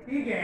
ಹೀಗೆ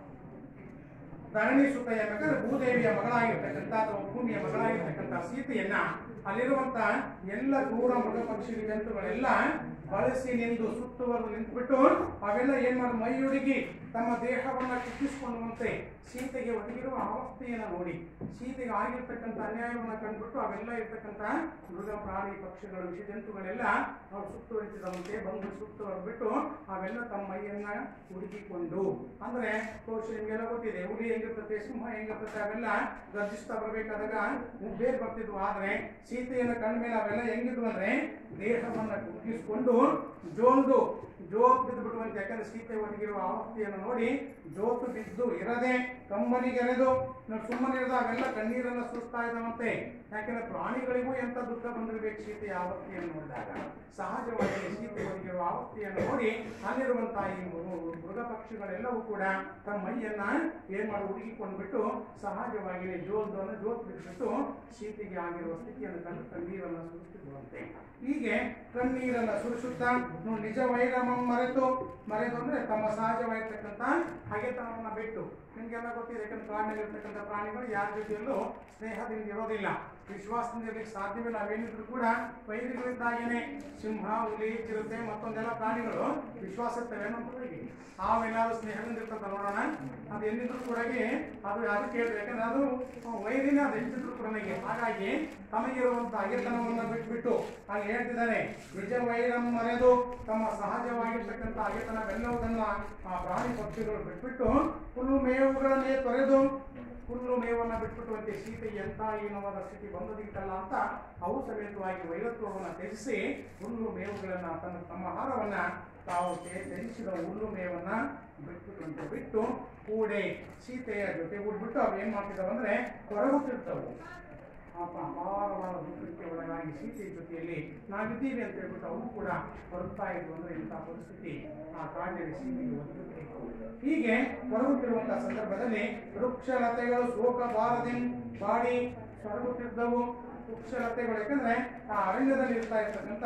ಧರಣಿ ಸುತ ಬೇಕಾದ್ರೆ ಭೂದೇವಿಯ ಮಗಳಾಗಿರ್ತಕ್ಕಂಥ ಅಥವಾ ಭೂಮಿಯ ಮಗಳಾಗಿರ್ತಕ್ಕಂಥ ಸೀತೆಯನ್ನ ಅಲ್ಲಿರುವಂತ ಎಲ್ಲ ಕ್ರೂರ ಮೃಗ ಪಕ್ಷಿ ಜಂತುಗಳೆಲ್ಲ ಬಳಸಿ ನಿಂತು ಸುತ್ತುವರೆದು ನಿಂತುಬಿಟ್ಟು ಅವೆಲ್ಲ ಏನ್ ಮಾಡಿ ಮೈಯೊಡಗಿ ತಮ್ಮ ದೇಹವನ್ನ ಕಿತ್ತಿಸಿಕೊಳ್ಳುವಂತೆ ಸೀತೆಗೆ ಒದಗಿರುವ ಅವಸ್ಥೆಯನ್ನು ನೋಡಿ ಸೀತೆಗೆ ಆಗಿರ್ತಕ್ಕಂಥ ಅನ್ಯಾಯವನ್ನು ಕಂಡುಬಿಟ್ಟು ಅವೆಲ್ಲ ಇರ್ತಕ್ಕಂಥ ಮೃಗ ಪ್ರಾಣಿ ಪಕ್ಷಿಗಳು ವಿಷ ಜಂತುಗಳೆಲ್ಲ ಅವ್ರು ಸುತ್ತುವರಿಸಿದಂತೆ ಬಂದು ಸುತ್ತುವರೆದ್ಬಿಟ್ಟು ಅವೆಲ್ಲ ತಮ್ಮ ಮೈಯನ್ನ ಹುಡುಕಿಕೊಂಡು ಅಂದ್ರೆ ತೋರಿಸಿ ನಿಮ್ಗೆಲ್ಲ ಗೊತ್ತಿದೆ ಹುಲಿ ಹೆಂಗಿರ್ತದೆ ಸಿಂಹ ಹೆಂಗಿರ್ತದೆ ಅವೆಲ್ಲ ಗರ್ಜಿಸ್ತಾ ಬರ್ಬೇಕಾದಾಗ ಬೇರೆ ಬರ್ತಿದ್ವು ಆದ್ರೆ ಸೀತೆಯನ್ನು ಕಂಡ ಮೇಲೆ ಅವೆಲ್ಲ ಹೆಂಗಿದ್ವು ಅಂದ್ರೆ ದೇಹವನ್ನ ಕುಗ್ಗಿಸ್ಕೊಂಡು ಜೋಲ್ದು ಜೋತ್ ಬಿದ್ದು ಬಿಡುವಂತೆ ಯಾಕಂದ್ರೆ ಸೀತೆ ಒದಗಿರುವ ಅವಸ್ಥೆಯನ್ನು ನೋಡಿ ಜೋತು ಬಿದ್ದು ಇರದೆ ಕಂಬನಿಗೆರೆದು ನಾವು ಸುಮ್ಮನೆ ಇರೋದು ಅವೆಲ್ಲ ಕಣ್ಣೀರನ್ನ ಸುರಿಸ್ತಾ ಇದ್ದಾವಂತೆ ಯಾಕಂದ್ರೆ ಪ್ರಾಣಿಗಳಿಗೂ ಎಂತ ದುಃಖ ಬಂದಿರಬೇಕು ಸೀತೆಯ ಆವಸ್ಥೆಯನ್ನು ನೋಡಿದಾಗ ಸಹಜವಾಗಿ ಸೀತೆ ಒದಗಿರುವ ಆವಸ್ಥೆಯನ್ನು ನೋಡಿ ಅಲ್ಲಿರುವಂತಹ ಈ ಮೃಗ- ಮೃಗ ಪಕ್ಷಿಗಳೆಲ್ಲವೂ ಕೂಡ ತಮ್ಮ ಮೈಯನ್ನ ಏನ್ ಮಾಡಿ ಹುಡುಕಿಕೊಂಡ್ಬಿಟ್ಟು ಸಹಜವಾಗಿ ಜೋಲ್ದು ಅಂದ್ರೆ ಜೋತ್ ಬಿಟ್ಬಿಟ್ಟು ಸೀತೆಗೆ ಆಗಿರುವ ಸ್ಥಿತಿಯನ್ನು ಕಂಡು ಕಣ್ಣೀರನ್ನು ಸುರಿಸುತ್ತಿರುವಂತೆ ಹೀಗೆ ಕಣ್ಣೀರನ್ನ ಸುರಿಸುತ್ತಾ ನೀವು ನಿಜ ವೈರಮಂ ಮರೆತು ಮರೆತು ಅಂದ್ರೆ ತಮ್ಮ ಸಹಜವಾಗಿರ್ತಕ್ಕಂಥ ಹಗೆತನವನ್ನ ಬಿಟ್ಟು ನಿಮ್ಗೆಲ್ಲ ಗೊತ್ತಿದೆ ಯಾಕಂದ್ರೆ ಕಾಡಿನಲ್ಲಿರ್ತಕ್ಕಂಥ ಪ್ರಾಣಿಗಳು ಯಾರ ಜೊತೆಯಲ್ಲೂ ಸ್ನೇಹದಿಂದ ಇರೋದಿಲ್ಲ ವಿಶ್ವಾಸದಿಂದ ಇರ್ಲಿಕ್ಕೆ ಸಾಧ್ಯವಿಲ್ಲ ನಾವೇನಿದ್ರು ಕೂಡ ವೈರಿಗಳಿದ್ದಾಗೇನೆ ಸಿಂಹ ಹುಲಿ ಚಿರತೆ ಮತ್ತೊಂದೆಲ್ಲ ಪ್ರಾಣಿಗಳು ವಿಶ್ವಾಸ ಇರ್ತವೆ ನಮ್ಮೊಳಗೆ ಅವೆಲ್ಲಾದ್ರೂ ಸ್ನೇಹದಿಂದ ಇರ್ತಂತ ನೋಡೋಣ ಅದು ಎಲ್ಲಿದ್ರು ಕೂಡ ಅದು ಯಾರು ಕೇಳಿದ್ರೆ ಯಾಕಂದ್ರೆ ಅದು ವೈರಿನೇ ಅದು ಎಷ್ಟಿದ್ರು ಕೂಡ ನನಗೆ ಹಾಗಾಗಿ ತಮಗಿರುವಂತ ಅಗೆತನವನ್ನ ಬಿಟ್ಬಿಟ್ಟು ಅಲ್ಲಿ ಹೇಳ್ತಿದ್ದಾನೆ ನಿಜ ವೈರಂ ಮರೆದು ತಮ್ಮ ಸಹಜವಾಗಿರ್ತಕ್ಕಂಥ ಅಗೆತನವೆಲ್ಲವುದನ್ನ ಆ ಪ್ರಾಣಿ ಪಕ್ಷಿಗಳು ಬಿಟ್ಬಿಟ್ಟು ಹುಲ್ಲು ಮೇವುಗಳನ್ನೇ ತೊರೆದು ಹುಲ್ಲು ಮೇವನ್ನ ಬಿಟ್ಬಿಟ್ಟುವಂತೆ ಸೀತೆ ಎಂಥ ಹೀನವಾದ ಸ್ಥಿತಿ ಬಂದದಿತ್ತಲ್ಲ ಅಂತ ಅವು ಸಮೇತವಾಗಿ ವೈರತ್ವವನ್ನು ತ್ಯಜಿಸಿ ಹುಲ್ಲು ಮೇವುಗಳನ್ನ ತನ್ನ ತಮ್ಮ ಆಹಾರವನ್ನ ತಾವು ತ್ಯ- ತ್ಯಜಿಸಿದ ಹುಲ್ಲು ಮೇವನ್ನ ಬಿಟ್ಬಿಟ್ಟು ಬಿಟ್ಟು ಕೂಡೆ ಸೀತೆಯ ಜೊತೆ ಬಿಟ್ಬಿಟ್ಟು ಅವು ಏನ್ ಮಾಡ್ತಿದ್ದಾವೆ ಅಂದ್ರೆ ಹೊರಗುತ್ತಿರ್ತವು ಪಾಪ ಅಪಾರವಾದ ದುಃಖಕ್ಕೆ ಒಳಗಾಗಿ ಸೀತೆಯ ಜೊತೆಯಲ್ಲಿ ನಾವಿದ್ದೀವಿ ಅಂತ ಹೇಳ್ಬಿಟ್ಟು ಅವು ಕೂಡ ಬರ್ತಾ ಇದ್ವು ಅಂದ್ರೆ ಇಂಥ ಪರಿಸ್ಥಿತಿ ಆ ಕಾಡಿನಲ್ಲಿ ಸೀತೆಗೆ ಒದಗುತ್ತಿತ್ತು ಹೀಗೆ ಹೊರಗುತ್ತಿರುವಂತಹ ಸಂದರ್ಭದಲ್ಲಿ ವೃಕ್ಷಲತೆಗಳು ಶೋಕ ಬಾರದೆ ಬಾಡಿ ಸೊರಗುತ್ತಿದ್ದವು ವೃಕ್ಷಲತೆಗಳು ಯಾಕಂದ್ರೆ ಆ ಅರಣ್ಯದಲ್ಲಿ ಇರ್ತಾ ಇರ್ತಕ್ಕಂಥ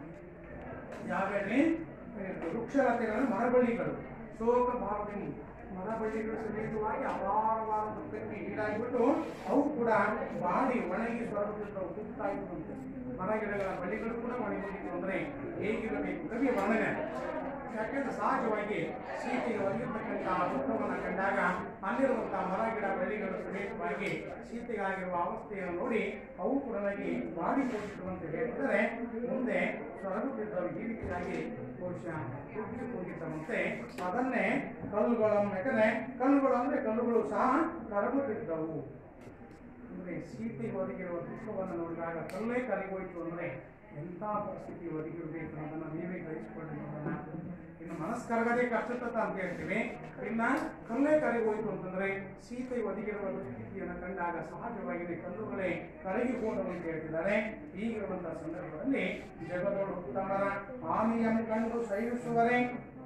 ಯಾವ್ಯಾವ್ರಿ ವೃಕ್ಷಲತೆಗಳು ಮರಬಳ್ಳಿಗಳು ಶೋಕ ಬಾರದೆ ಮರಬಳ್ಳಿಗಳು ಸಮೇತವಾಗಿ ಅಪಾರವಾದ ದುಃಖಕ್ಕೆ ಈಡಾಗಿಬಿಟ್ಟು ಅವು ಕೂಡ ಬಾಡಿ ಒಣಗಿ ಸೊರಗುತ್ತಿದ್ದವು ಕುಗ್ತಾ ಇದ್ವಂತೆ ಮರ ಗಿಡಗಳ ಬಳ್ಳಿಗಳು ಕೂಡ ಒಣಗಿಬಿಟ್ಟಿತ್ತು ಅಂದ್ರೆ ಹೇಗಿರಬೇಕು ಕವಿ ವರ್ಣನೆ ಯಾಕೆಂದ್ರೆ ಸಹಜವಾಗಿ ಸೀತೆಗೆ ಒದಗಿರ್ತಕ್ಕಂತಹ ದುಃಖವನ್ನು ಕಂಡಾಗ ಅಲ್ಲಿರುವಂತಹ ಮರ ಗಿಡ ಬಳ್ಳಿಗಳು ಸಮೇತವಾಗಿ ಸೀತೆಗಾಗಿರುವ ಅವಸ್ಥೆಯನ್ನು ನೋಡಿ ಅವು ಕೂಡ ಬಾಡಿ ಹೋಗಿರುವಂತೆ ಹೇಳಿದರೆ ಮುಂದೆ ಸೊರಗುತ್ತಿದ್ದವು ಈ ರೀತಿಯಾಗಿ ಬಹುಶಃ ಕುಗ್ಗಿಸಿಕೊಂಡಿದ್ದವಂತೆ ಅದನ್ನೇ ಕಲ್ಲುಗಳು ಯಾಕಂದ್ರೆ ಕಲ್ಲುಗಳು ಅಂದ್ರೆ ಕಲ್ಲುಗಳು ಸಹ ಕರಗುತ್ತಿದ್ದವು ಅಂದ್ರೆ ಸೀತೆ ಒದಗಿರುವ ದುಃಖವನ್ನು ನೋಡಿದಾಗ ಕಲ್ಲೇ ಕರಗೋಯ್ತು ಅಂದ್ರೆ ಎಂಥ ಪರಿಸ್ಥಿತಿ ಒದಗಿರಬೇಕು ಅನ್ನೋದನ್ನ ನೀವೇ ಗ್ರಹಿಸಿಕೊಳ್ಳಿ ನೋಡೋಣ ಇನ್ನು ಮನಸ್ಸು ಕರಗದೆ ಕಷ್ಟತತ ಅಂತ ಹೇಳ್ತೀವಿ ಇನ್ನ ಕಲ್ಲೇ ಕರಗೋಯ್ತು ಅಂತಂದ್ರೆ ಸೀತೆ ಒದಗಿರುವ ದುಸ್ಥಿತಿಯನ್ನು ಕಂಡಾಗ ಸಹಜವಾಗಿ ಕಲ್ಲುಗಳೇ ಕರಗಿ ಹೋದವು ಅಂತ ಹೇಳ್ತಿದ್ದಾರೆ ಈಗಿರುವಂತಹ ಸಂದರ್ಭದಲ್ಲಿ ಜಗದೋಳು ಉತ್ತಮರ ಹಾನಿಯನ್ನು ಕಂಡು ಸಹಿಸುವರೇ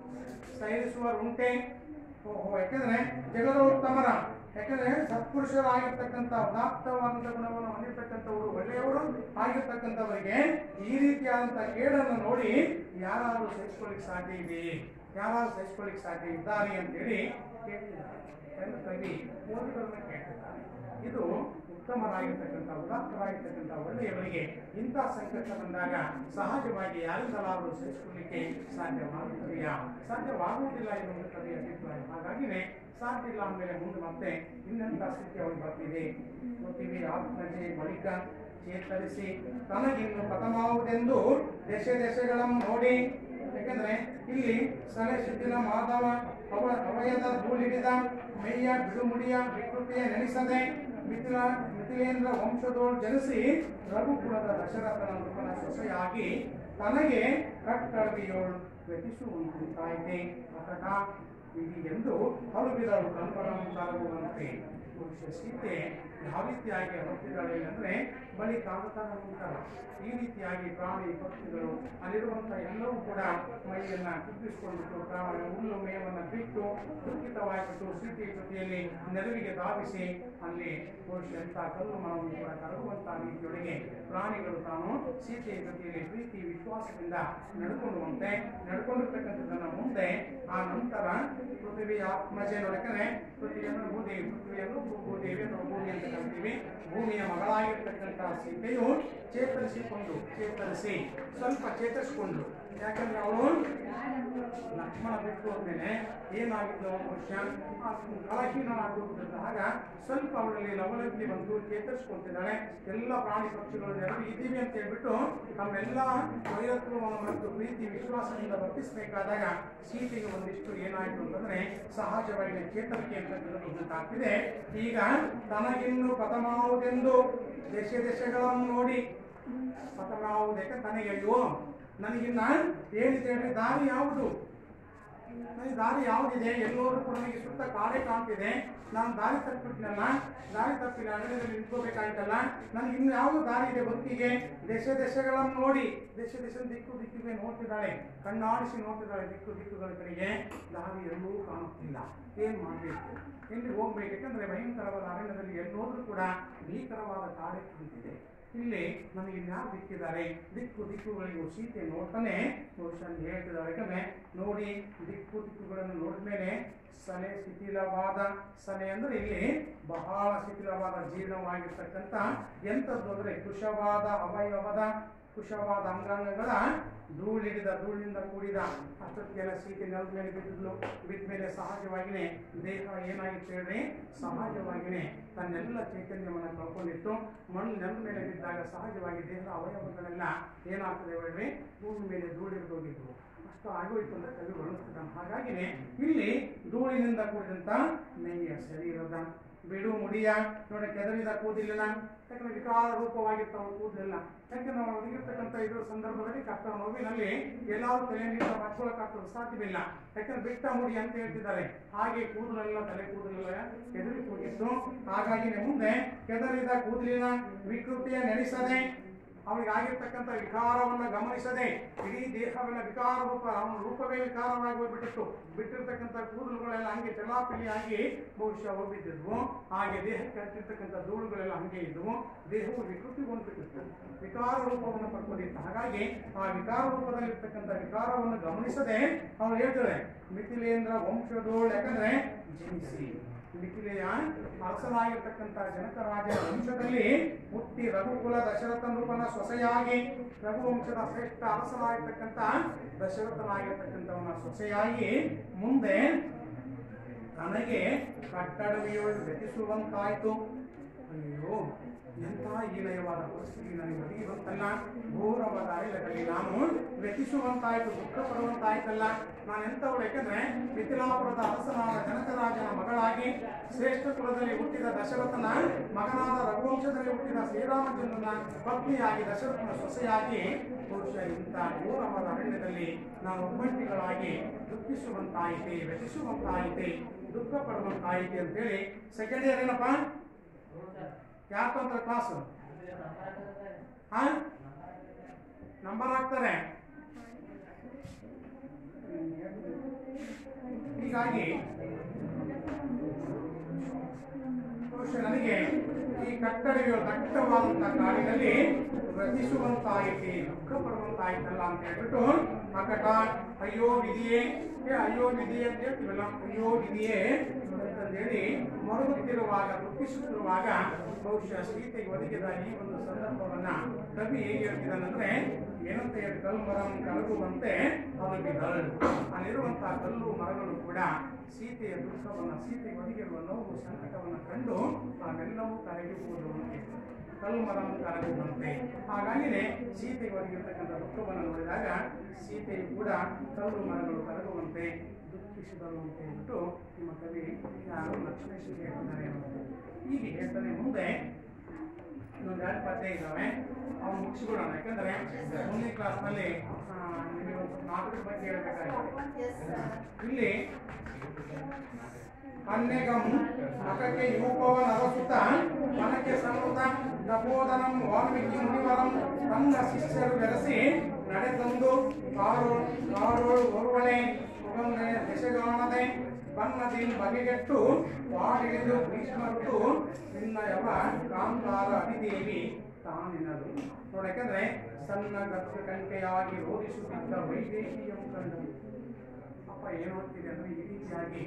ಸಹಿಸುವರುಂಟೆ ಓಹೋ ಯಾಕಂದ್ರೆ ಜಗದೋತ್ತಮರ ಯಾಕಂದ್ರೆ ಸತ್ಪುರುಷರಾಗಿರ್ತಕ್ಕಂಥ ಉದಾತ್ತವಾದಂಥ ಗುಣವನ್ನು ಹೊಂದಿರತಕ್ಕಂಥವರು ಒಳ್ಳೆಯವರು ಆಗಿರ್ತಕ್ಕಂಥವರಿಗೆ ಈ ರೀತಿಯಾದಂಥ ಕೇಡನ್ನು ನೋಡಿ ಯಾರಾದ್ರೂ ಸಹಿಸ್ಕೊಳ್ಳಿಕ್ಕೆ ಸಾಧ್ಯ ಇದೆ ಯಾರಾದ್ರೂ ಸಹಿಸ್ಕೊಳ್ಳಿಕ್ಕೆ ಸಾಧ್ಯ ಇದ್ದಾರೆ ಅಂತೇಳಿ ಕೇಳ್ತಿದ್ದಾರೆ ಯಾಕಂದ್ರೆ ಕವಿ ಓದಿಗಳನ್ನ ಕೇಳ್ತಿದ್ದಾರೆ ಇದು ಉತ್ತಮರಾಗಿರ್ತಕ್ಕಂಥ ಉದಾತ್ತರಾಗಿರ್ತಕ್ಕಂಥ ಒಳ್ಳೆಯವರಿಗೆ ಇಂಥ ಸಂಕಟ ಬಂದಾಗ ಸಹಜವಾಗಿ ಯಾರಿಂದಲಾದರೂ ಸಹಿಸಿಕೊಳ್ಳಿಕ್ಕೆ ಸಾಧ್ಯವಾಗುತ್ತದೆಯಾ ಸಾಧ್ಯವಾಗುವುದಿಲ್ಲ ಎನ್ನುವುದು ಕವಿಯ ಅಭಿಪ್ರಾಯ ಹಾಗಾಗಿನೇ ಸಾಧ್ಯ ಇಲ್ಲ ಅಂದಮೇಲೆ ಮುಂದೆ ಮತ್ತೆ ಇನ್ನೆಂಥ ಸ್ಥಿತಿ ಅವನು ಬರ್ತಿದೆ ಗೊತ್ತಿವೆ ಆತ್ಮಜೆ ಬಳಿಕ ಚೇತರಿಸಿ ತನಗಿನ್ನು ಪತಮಾವುದೆಂದು ದೇಶ ದೇಶಗಳನ್ನು ನೋಡಿ ಯಾಕಂದ್ರೆ ಇಲ್ಲಿ ಸಲೆ ಶಿಥಿಲ ಮಾಧವ ಅವ ಅವಯದ ಧೂಳಿಡಿದ ಮೇಯ ಬಿಡುಮುಡಿಯ ವಿಕೃತಿಯ ನೆನೆಸದೆ ಮಿಥಿಲ ಮಿಥಿಲೇಂದ್ರ ವಂಶದೋಳು ಜನಿಸಿ ರಘುಕುಲದ ದಶರಥನ ಮೃಗನ ಸೊಸೆಯಾಗಿ ತನಗೆ ಕಟ್ಟಳವಿಯೋಳು ವ್ಯತಿಸುವಂತಾಯಿತೆ ಅತಟ ವಿಧಿ ಎಂದು ಹಲುಬಿದಳು ಕಲ್ಪನಂತಾಗುವಂತೆ ಪುರುಷ ಸೀತೆ ಯಾವ ರೀತಿಯಾಗಿ ಹೊತ್ತಿದ್ದಾಳೆ ಅಂದರೆ ಬಳಿ ಕಾಗುತ್ತಾನ ಉಂಟಲ್ಲ ಈ ರೀತಿಯಾಗಿ ಪ್ರಾಣಿ ಪಕ್ಷಿಗಳು ಅಲ್ಲಿರುವಂಥ ಎಲ್ಲವೂ ಕೂಡ ಮೈಯನ್ನ ಕುಗ್ಗಿಸಿಕೊಂಡ್ಬಿಟ್ಟು ಪ್ರಾಣ ಹುಲ್ಲು ಮೇವನ್ನು ಬಿಟ್ಟು ದುಃಖಿತವಾಗಿಬಿಟ್ಟು ಸೀತೆಯ ಜೊತೆಯಲ್ಲಿ ನೆರವಿಗೆ ಧಾವಿಸಿ ಅಲ್ಲಿ ಪುರುಷ ಎಂಥ ಕಲ್ಲು ಮನವನ್ನು ಕೂಡ ಕರಗುವಂಥ ರೀತಿಯೊಳಗೆ ಪ್ರಾಣಿಗಳು ತಾನು ಸೀತೆಯ ಜೊತೆಯಲ್ಲಿ ಪ್ರೀತಿ ವಿಶ್ವಾಸದಿಂದ ನಡ್ಕೊಳ್ಳುವಂತೆ ನಡ್ಕೊಂಡಿರ್ತಕ್ಕಂಥದ್ದನ್ನ ಮುಂದೆ ಆ ನಂತರ ಪೃಥ್ವಿ ಆತ್ಮಜೆ ನೋಡಕಂದ್ರೆ ಪೃಥ್ವಿ ಅಂದ್ರೆ ಭೂದೇವಿ ಪೃಥ್ವಿಯನ್ನು ಭೂ- ಭೂದೇವಿ ಅಥವಾ ಭೂಮಿ ಅಂತ ಕರಿತೀವಿ ಭೂಮಿಯ ಮಗಳಾಗಿರ್ತಕ್ಕಂಥ ಸೀತೆಯು ಚೇತರಿಸಿಕೊಂಡು ಚೇತರಿಸಿ ಸ್ವಲ್ಪ ಚೇತರಿಸಿಕೊಂಡು ಯಾಕಂದ್ರೆ ಅವಳು ಲಕ್ಷ್ಮಣ ಬಿಟ್ಟು ಹೋದ್ಮೇಲೆ ಏನಾಗಿದ್ದು ಮನುಷ್ಯ ಕಳಹೀನಾಗುವುದರಿಂದ ಆಗ ಸ್ವಲ್ಪ ಅವಳಲ್ಲಿ ಲವಲವಿಕೆ ಬಂದು ಚೇತರಿಸ್ಕೊಳ್ತಿದ್ದಾಳೆ ಎಲ್ಲ ಪ್ರಾಣಿ ಪಕ್ಷಿಗಳು ಎರಡು ಇದ್ದೀವಿ ಅಂತ ಹೇಳ್ಬಿಟ್ಟು ತಮ್ಮೆಲ್ಲ ವೈರತ್ವವನ್ನು ಮತ್ತು ಪ್ರೀತಿ ವಿಶ್ವಾಸದಿಂದ ವರ್ತಿಸಬೇಕಾದಾಗ ಸೀತೆಗೆ ಒಂದಿಷ್ಟು ಏನಾಯಿತು ಅಂತಂದ್ರೆ ಸಹಜವಾಗಿ ಚೇತರಿಕೆ ಅಂತಕ್ಕಂಥದ್ದು ಗೊತ್ತಾಗ್ತಿದೆ ಈಗ ತನಗಿನ್ನು ಪತಮಾವುದೆಂದು ದೇಶ ದೇಶಗಳನ್ನು ನೋಡಿ ಪತಮಾವುದಕ್ಕೆ ತನಗೆ ಅಯ್ಯೋ ನನಗಿನ್ನ ಏನಿದೆ ಹೇಳಿ ದಾರಿ ಯಾವುದು ನನಗೆ ದಾರಿ ಯಾವುದಿದೆ ಎಲ್ಲೋದ್ರೂ ಕೂಡ ನನಗೆ ಸುತ್ತ ಕಾಡೇ ಕಾಣ್ತಿದೆ ನಾನು ದಾರಿ ತಪ್ಪಿಬಿಟ್ನಲ್ಲ ದಾರಿ ತಪ್ಪಿಲ್ಲ ಅರಣ್ಯದಲ್ಲಿ ನಿಂತ್ಕೋಬೇಕಾಯ್ತಲ್ಲ ನನಗೆ ಇನ್ನು ಯಾವ ದಾರಿ ಇದೆ ಬದುಕಿಗೆ ದೇಶ ದೇಶಗಳನ್ನು ನೋಡಿ ದೇಶ ದೇಶದ ದಿಕ್ಕು ದಿಕ್ಕಿಗೆ ನೋಡ್ತಿದ್ದಾಳೆ ಕಣ್ಣಾಡಿಸಿ ನೋಡ್ತಿದ್ದಾಳೆ ದಿಕ್ಕು ದಿಕ್ಕುಗಳ ಕಡೆಗೆ ದಾರಿ ಎಲ್ಲೂ ಕಾಣುತ್ತಿಲ್ಲ ಏನು ಮಾಡಬೇಕು ಎಲ್ಲಿ ಹೋಗ್ಬೇಕು ಯಾಕಂದ್ರೆ ಭಯಂಕರವಾದ ಅರಣ್ಯದಲ್ಲಿ ಎಲ್ಲೋದ್ರೂ ಕೂಡ ಭೀಕರವಾದ ಕಾಡೇ ಕಾಣ್ತಿದೆ ಇಲ್ಲಿ ನನಗೆ ಇನ್ಯಾರು ದಿಕ್ಕಿದ್ದಾರೆ ದಿಕ್ಕು ದಿಕ್ಕುಗಳಿಗೂ ಸೀತೆ ನೋಡ್ತಾನೆ ಬಹುಶಃ ಹೇಳ್ತಿದ್ದಾರೆ ಯಾಕಂದ್ರೆ ನೋಡಿ ದಿಕ್ಕು ದಿಕ್ಕುಗಳನ್ನು ನೋಡಿದ್ಮೇಲೆ ಸನೆ ಶಿಥಿಲವಾದ ಸನೆ ಅಂದ್ರೆ ಇಲ್ಲಿ ಬಹಳ ಶಿಥಿಲವಾದ ಜೀರ್ಣವಾಗಿರ್ತಕ್ಕಂಥ ಎಂಥದ್ದು ಅಂದ್ರೆ ಕುಶವಾದ ಅವಯವದ ಕುಶವಾದ ಅಂಗಾಂಗಗಳ ಧೂಳಿಡಿದ ಧೂಳಿನಿಂದ ಕೂಡಿದ ಅಷ್ಟೊತ್ತಿಗೆಲ್ಲ ಸೀತೆ ನೆಲದ ಮೇಲೆ ಬಿದ್ದಿದ್ಲು ಬಿದ್ದ ಮೇಲೆ ಸಹಜವಾಗಿಯೇ ದೇಹ ಏನಾಗಿತ್ತು ಹೇಳ್ರಿ ಸಹಜವಾಗಿಯೇ ತನ್ನೆಲ್ಲ ಚೈತನ್ಯವನ್ನು ಕಳ್ಕೊಂಡಿತ್ತು ಮಣ್ಣು ನೆಲದ ಮೇಲೆ ಬಿದ್ದಾಗ ಸಹಜವಾಗಿ ದೇಹದ ಅವಯವಗಳೆಲ್ಲ ಏನಾಗ್ತದೆ ಹೇಳ್ರಿ ಭೂಮಿ ಮೇಲೆ ಧೂಳಿಡಿದು ಹೋಗಿದ್ವು ಅಷ್ಟು ಆಗೋಯ್ತು ಅಂತ ಕವಿ ವರ್ಣಿಸ್ತಿದ್ದಾನೆ ಹಾಗಾಗಿನೇ ಇಲ್ಲಿ ಧೂಳಿನಿಂದ ಕೂಡಿದಂತ ನೆಯ್ಯ ಶರೀರದ ಬಿಡು ಮುಡಿಯ ನೋಡಿ ಕೆದರಿದ ಕೂದಿಲ್ಲ ಯಾಕಂದ್ರೆ ವಿಕಾರ ರೂಪವಾಗಿರ್ತಾವ ಕೂದಲಿಲ್ಲ ಯಾಕಂದ್ರೆ ನಾವು ಒದಗಿರ್ತಕ್ಕಂಥ ಇದ್ರ ಸಂದರ್ಭದಲ್ಲಿ ಕಷ್ಟ ನೋವಿನಲ್ಲಿ ಎಲ್ಲಾದ್ರೂ ತಲೆ ನೀರು ಹಚ್ಕೊಳಕ್ಕಾಗ್ತದೆ ಸಾಧ್ಯವಿಲ್ಲ ಯಾಕಂದ್ರೆ ಬಿಟ್ಟ ಮುಡಿ ಅಂತ ಹೇಳ್ತಿದ್ದಾರೆ ಹಾಗೆ ಕೂದಲೆಲ್ಲ ತಲೆ ಕೂದಲೆಲ್ಲ ಕೆದರಿ ಹೋಗಿತ್ತು ಹಾಗಾಗಿ ಮುಂದೆ ಕೆದರಿದ ಕೂದಲಿನ ವಿಕೃತಿಯ ನಡೆಸದೆ ಅವನಿಗೆ ಆಗಿರ್ತಕ್ಕಂಥ ವಿಕಾರವನ್ನ ಗಮನಿಸದೆ ಇಡೀ ದೇಹವೆಲ್ಲ ವಿಕಾರ ರೂಪ ಅವನ ರೂಪವೇ ವಿಕಾರವಾಗಿ ಹೋಗ್ಬಿಟ್ಟಿತ್ತು ಬಿಟ್ಟಿರ್ತಕ್ಕಂಥ ಕೂದಲುಗಳೆಲ್ಲ ಹಂಗೆ ಚಲಾಪಿಲಿಯಾಗಿ ಬಹುಶಃ ಹೋಗ್ಬಿಟ್ಟಿದ್ವು ಹಾಗೆ ದೇಹಕ್ಕೆ ಹಚ್ಚಿರ್ತಕ್ಕಂಥ ಧೂಳುಗಳೆಲ್ಲ ಹಂಗೆ ಇದ್ವು ದೇಹವು ವಿಕೃತಿಗೊಂಡ್ಬಿಟ್ಟಿತ್ತು ವಿಕಾರ ರೂಪವನ್ನು ಪಡ್ಕೊಂಡಿತ್ತು ಹಾಗಾಗಿ ಆ ವಿಕಾರ ರೂಪದಲ್ಲಿರ್ತಕ್ಕಂಥ ವಿಕಾರವನ್ನು ಗಮನಿಸದೆ ಅವನು ಹೇಳ್ತಾರೆ ಮಿಥಿಲೇಂದ್ರ ವಂಶದೋಳು ಯಾಕಂದ್ರೆ ಜನಿಸಿ ಮಿಥಿಲೆಯ ಅರಸನಾಗಿರ್ತಕ್ಕಂಥ ಜನಕರಾಜನ ವಂಶದಲ್ಲಿ ಹುಟ್ಟಿ ರಘುಕುಲ ದಶರಥ ನೃಪನ ಸೊಸೆಯಾಗಿ ರಘುವಂಶದ ಶ್ರೇಷ್ಠ ಅರಸನಾಗಿರ್ತಕ್ಕಂಥ ದಶರಥನಾಗಿರ್ತಕ್ಕಂಥವನ ಸೊಸೆಯಾಗಿ ಮುಂದೆ ತನಗೆ ಕಟ್ಟಡವಿಯೋಳು ವ್ಯತಿಸುವಂತಾಯ್ತು ಅಯ್ಯೋ ಎಂಥ ಹೀನಯವಾದ ಪರಿಸ್ಥಿತಿ ನನಗೆ ಒದಗಿ ಬಂತಲ್ಲ ಘೋರವಾದ ಅರಣ್ಯದಲ್ಲಿ ನಾನು ವ್ಯತಿಸುವಂತಾಯ್ತು ದುಃಖ ಪಡುವಂತಾಯ್ತಲ್ಲ ನಾನು ಎಂಥವಳು ಯಾಕಂದ್ರೆ ಮಿಥಿಲಾಪುರದ ಅರಸನಾದ ಜನಕರಾಜನ ಮಗಳಾಗಿ ಶ್ರೇಷ್ಠ ಕುಲದಲ್ಲಿ ಹುಟ್ಟಿದ ದಶರಥನ ಮಗನಾದ ರಘುವಂಶದಲ್ಲಿ ಹುಟ್ಟಿದ ಶ್ರೀರಾಮಚಂದ್ರನ ಪತ್ನಿಯಾಗಿ ದಶರಥನ ಸೊಸೆಯಾಗಿ ಬಹುಶಃ ಇಂಥ ಘೋರವಾದ ಅರಣ್ಯದಲ್ಲಿ ನಾನು ಒಬ್ಬಂಟಿಗಳಾಗಿ ದುಃಖಿಸುವಂತಾಯಿತೆ ವ್ಯತಿಸುವಂತಾಯಿತೆ ದುಃಖ ಪಡುವಂತಾಯಿತೆ ಅಂತೇಳಿ ಸೆಕೆಂಡ್ ಇಯರ್ ಏನಪ್ಪ ಯಾಕಂದ್ರೆ ಕ್ಲಾಸ್ ಹಾ ನಂಬರ್ ಹಾಕ್ತಾರೆ ಹೀಗಾಗಿ ಬಹುಶಃ ನನಗೆ ಈ ಕಟ್ಟಡವಿಯ ದಟ್ಟವಾದಂತಹ ಕಾಡಿನಲ್ಲಿ ರಚಿಸುವಂತಾಯಿತಿ ದುಃಖ ಪಡುವಂತಾಯ್ತಲ್ಲ ಅಂತ ಹೇಳ್ಬಿಟ್ಟು ಅಕಟ ಅಯ್ಯೋ ವಿಧಿಯೇ ಏ ಅಯ್ಯೋ ವಿಧಿಯೇ ಅಂತ ಹೇಳ್ತೀವಲ್ಲ ಅಯ್ಯೋ ವಿಧಿಯೇ ಅಂತಂದೇಳಿ ಮರುಗುತ್ತಿರುವಾಗ ದುಃಖಿಸುತ್ತಿರುವಾಗ ಬಹುಶಃ ಸೀತೆಗೆ ಒದಗಿದ ಈ ಒಂದು ಸಂದರ್ಭವನ್ನ ಕವಿ ಹೇಗೆ ಹೇಳ್ತಿದ್ದಾನಂದ್ರೆ ಏನಂತ ಹೇಳಿ ಕಲ್ಲು ಮರಂ ಕಲಗುವಂತೆ ಅವನಿಗಿದಳು ಅಲ್ಲಿರುವಂತಹ ಕಲ್ಲು ಮರಗಳು ಕೂಡ ಸೀತೆಯ ದುಃಖವನ್ನು ಸೀತೆಗೆ ಒದಗಿರುವ ನೋವು ಸಂಕಟವನ್ನು ಕಂಡು ಅವೆಲ್ಲವೂ ಕರಗಿರುವುದು ಕಲ್ಲು ಮರಂ ಕರಗುವಂತೆ ಹಾಗಾಗಿನೇ ಸೀತೆಗೆ ಒದಗಿರ್ತಕ್ಕಂಥ ದುಃಖವನ್ನು ನೋಡಿದಾಗ ಸೀತೆಯು ಕೂಡ ಕಲ್ಲು ಮರಗಳು ಕರಗುವಂತೆ ದುಃಖಿಸಿದಳು ಅಂತ ಹೇಳ್ಬಿಟ್ಟು ನಿಮ್ಮ ಕವಿ ಯಾರು ಲಕ್ಷ್ಮೇಶ್ವರಿ ಹೇಳ್ತಾರೆ ಅನ್ನೋದು. ಹೀಗೆ ಹೇಳ್ತಾನೆ ಮುಂದೆ ಇನ್ನೊಂದು ಎರಡು ಪದ್ಯ ಇದ್ದಾವೆ ಅವ್ನು ಮುಗಿಸ್ಬಿಡೋಣ ಯಾಕಂದ್ರೆ ಮುಂದಿನ ಕ್ಲಾಸ್ನಲ್ಲಿ ನಿಮಗೆ ಒಂದು ಸ್ವಲ್ಪ ನಾಟಕದ ಬಗ್ಗೆ ಹೇಳ್ಬೇಕಾಗಿದೆ ಇಲ್ಲಿ ಅನ್ನೆಗಂ ಮಖಕ್ಕೆ ಯೂಪವ ನರಸುತ ಮನಕ್ಕೆ ಸನ್ನುತ ನಬೋಧನಂ ವಾಲ್ಮೀಕಿ ಮುನಿವರಂ ತನ್ನ ಶಿಷ್ಯರು ಬೆರೆಸಿ ನಡೆತಂದು ಕಾರು ಕಾರೋಳು ಒರುವಳೆ ಸುಗಂಧೆ ದೆಸೆಗಾಣದೆ ಬನ್ನದಿನ್ ಬಗೆಗೆಟ್ಟು ವಾಡಿಳಿದು ಭೀಷ್ಮರುಟ್ಟು ನಿನ್ನಯವ ಕಾಂತಾರ ಅಧಿದೇವಿ ತಾನಿನದು ನೋಡಿ ಯಾಕಂದ್ರೆ ಸಣ್ಣ ಗರ್ಭ ಕಂಟೆಯಾಗಿ ರೋಧಿಸುತ್ತಿದ್ದ ವೈದೇಹಿಯಂ ಕಂಡರು ಅಪ್ಪ ಏನು ಆಗ್ತಿದೆ ಅಂದ್ರೆ ಈ ರೀತಿಯಾಗಿ